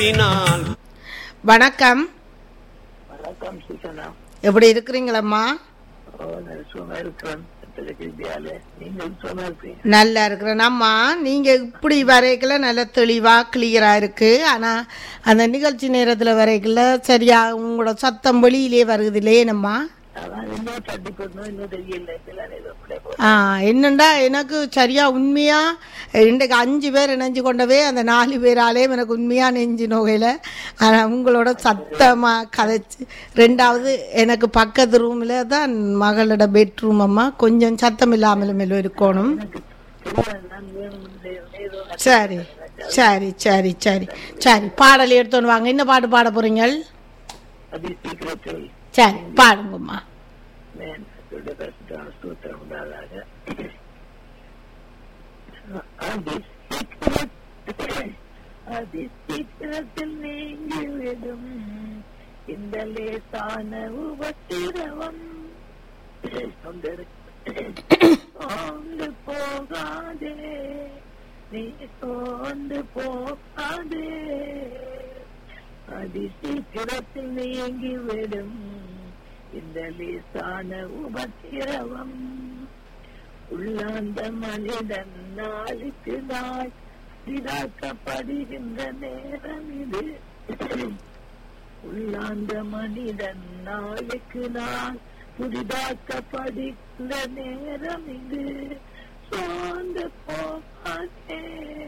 தினத்தினால் வணக்கம் வணக்கம் சூசனா எப்படி இருக்கிறீங்களம்மா ஓ நான் சும்மா இருக்கிறேன் கிருபியால நீங்கள் சும்மா இருப்பீங்க நல்லா இருக்கிறேன் அம்மா நீங்கள் இப்படி வரைக்கல நல்ல தெளிவாக கிளியராக இருக்குது ஆனால் அந்த நிகழ்ச்சி நேரத்தில் வரைக்கல சரியா உங்களோட சத்தம் வெளியிலே வருது இல்லையேனம்மா அதான் இன்னும் தட்டி போடணும் இன்னும் தெரியல இதெல்லாம் ஏதோ பிள்ளை போ ஆ என்னண்டா எனக்கு சரியா உண்மையா இன்றைக்கு அஞ்சு பேர் இணைஞ்சு கொண்டவே அந்த நாலு பேராலே எனக்கு உண்மையா நெஞ்சு நோகையில் ஆனால் உங்களோட சத்தமாக கதைச்சு ரெண்டாவது எனக்கு பக்கத்து ரூமில் தான் மகளோட பெட்ரூம் அம்மா கொஞ்சம் சத்தம் இல்லாமலும் இருக்கணும் தெரியாது நான் வேணும் ஏதோ சரி சரி சரி சரி சரி பாடல் எடுத்துன்னு வாங்க என்ன பாட்டு பாட போறீங்க அதி சீக்கிரத்தில் சரி பாடுங்கம்மா மேன் அவருடைய பரிசுத்தான ஸ்தோத்திரம் உண்டாதாக அதி சீக்கிரத்தில் அதி சீக்கிரத்தில் நீங்கிவிடும் இந்த லேசான உபத்திரவம் சோர்ந்து போகாதே நீ சோர்ந்து போகாதே அதி சீக்கிரத்தில் நீங்கிவிடும் இந்த லேசான உபத்திரவம் உள்ளாந்த மனிதன் நாளுக்கு நாள் இதாக்கப்படுகின்ற நேரம் இது உள்ளாந்த மனிதன் நாளுக்கு நாள் புதிதாக்கப்படுகின்ற நேரம் இது சோர்ந்து போகாதே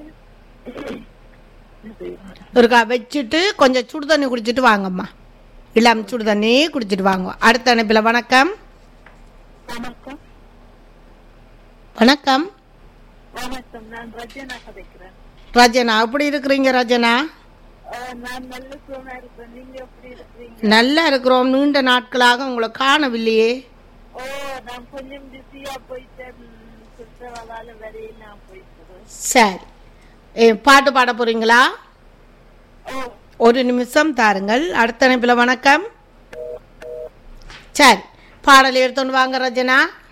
ஒருக்கா வச்சுட்டு கொஞ்சம் சுடு தண்ணி குடிச்சிட்டு வாங்கம்மா இளம் சுடு தண்ணி குடிச்சிட்டு வாங்க அடுத்த அனுப்பில் வணக்கம் வணக்கம் வணக்கம் வணக்கம் நான் ரஜனா கதைக்கிறேன் ரஜனா எப்படி இருக்கிறீங்க ரஜனா அஹ் நான் நல்ல சுகமா இருக்கேன் நீங்க எப்படி இருக்கிறீங்க நல்லா இருக்கிறோம் நீண்ட நாட்களாக உங்களை காணவில்லையே ஓ நான் கொஞ்சம் பிஸியா போயிட்டேன் சுற்றுலாவால வரையும் நான் போயிட்டேன் சரி ஏ, பாட்டு பாட போறீங்களா ஓ ஒரு நிமிஷம் தாருங்கள் அடுத்த அனுப்பில் வணக்கம் சரி பாடல் எடுத்துன்னு வாங்க ரஜனா